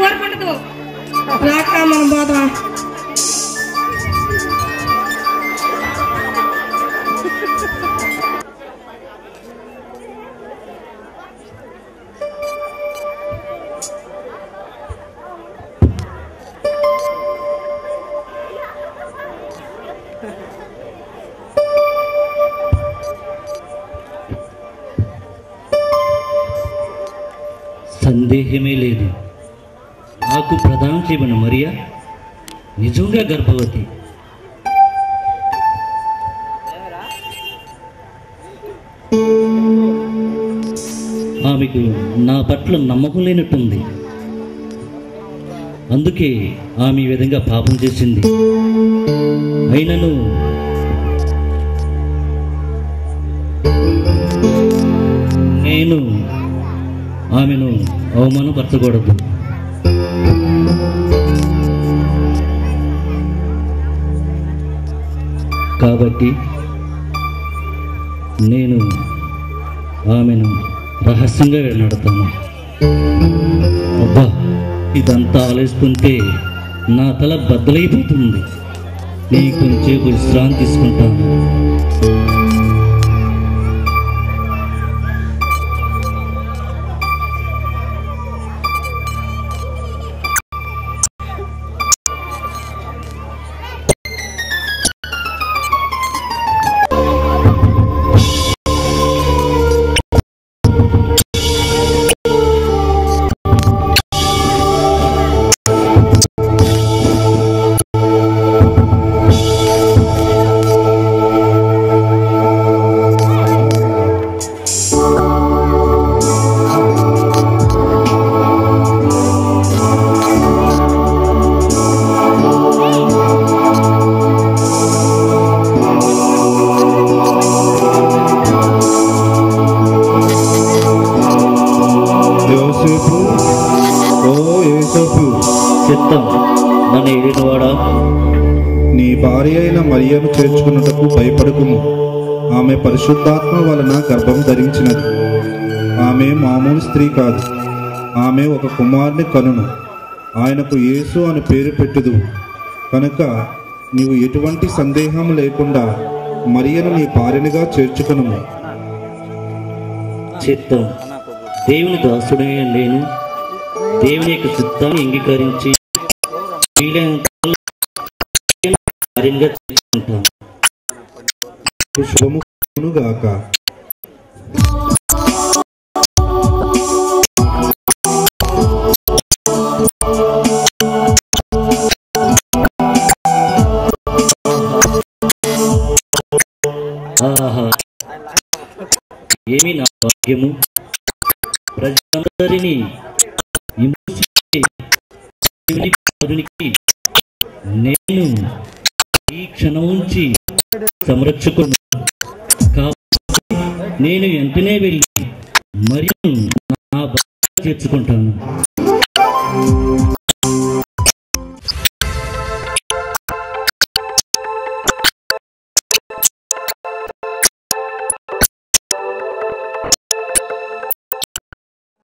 కోరుకుంటూ రాక మనం పోదాం సందేహమే లేదు నాకు ప్రధాన జీవన మరియా నిజంగా గర్భవతి ఆమెకు నా పట్ల నమ్మకం లేనట్టుంది అందుకే ఆమె ఈ విధంగా పాపం చేసింది అయినను నేను ఆమెను అవమానపరచకూడదు కాబట్టి నేను ఆమెను రహస్యంగా వెళ్ళాడతాను అబ్బా ఇదంతా ఆలోచిస్తుంటే నా తల బద్దలైపోతుంది నీ కొంచెం విశ్రాంతి తీసుకుంటాను యోసేపు ఓ యోసేపు చిత్తం నన్ను ఏడినవాడా నీ భార్య అయిన మరియను చేర్చుకున్నటకు భయపడకుము ఆమె పరిశుద్ధాత్మ వలన గర్భం ధరించినది ఆమె మామూలు స్త్రీ కాదు ఆమె ఒక కుమారుని కనును ఆయనకు యేసు అని పేరు పెట్టుదు కనుక నీవు ఎటువంటి సందేహం లేకుండా మరియను నీ భార్యనిగా చేర్చుకును చిత్తం దేవుని దాసుడే నేను దేవుని యొక్క చిత్తాన్ని అంగీకరించి వీలైనంత కార్యంగా చేసుకుంటాను శుభము గాక ఆహా ఏమి నా భాగ్యము ప్రజలందరినీ హింసించే దేవుని కుమారునికి నేను ఈ క్షణం నుంచి సంరక్షకుడు కాబట్టి నేను వెంటనే వెళ్ళి మరియు నా భర్త చేర్చుకుంటాను